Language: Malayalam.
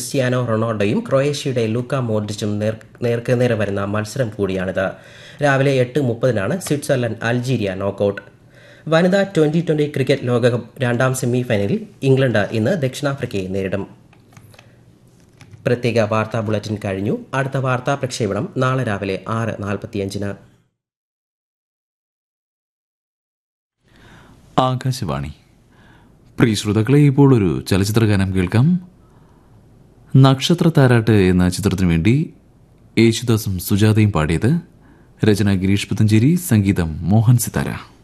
ക്രിസ്ത്യാനോ റൊണാൾഡോയും ക്രൊയേഷ്യയുടെ ലൂക്ക മോഡ്രിച്ചും നേർ നേർക്കുനേരെ വരുന്ന മത്സരം കൂടിയാണിത് രാവിലെ എട്ട് മുപ്പതിനാണ് സ്വിറ്റ്സർലൻഡ് അൾജീരിയ നോക്കൌട്ട് വനിതാ ട്വന്റി ട്വന്റി ക്രിക്കറ്റ് ലോകകപ്പ് രണ്ടാം സെമി ഫൈനലിൽ ഇംഗ്ലണ്ട് ഇന്ന് ദക്ഷിണാഫ്രിക്കയെ നേരിടും പ്രത്യേക വാർത്താ ബുള്ളറ്റിൻ കഴിഞ്ഞു അടുത്ത വാർത്താ പ്രക്ഷേപണം നാളെ രാവിലെ ആറ് നാൽപ്പത്തിയഞ്ചിന് ആകാശവാണി പ്രിയ ശ്രോതാക്കളെ ഇപ്പോൾ ഒരു ചലച്ചിത്ര ഗാനം കേൾക്കാം നക്ഷത്ര താരാട്ട് എന്ന ചിത്രത്തിനു വേണ്ടി യേശുദാസും സുജാതയും പാടിയത് രചന ഗിരീഷ് പുത്തഞ്ചേരി സംഗീതം മോഹൻ സിതാര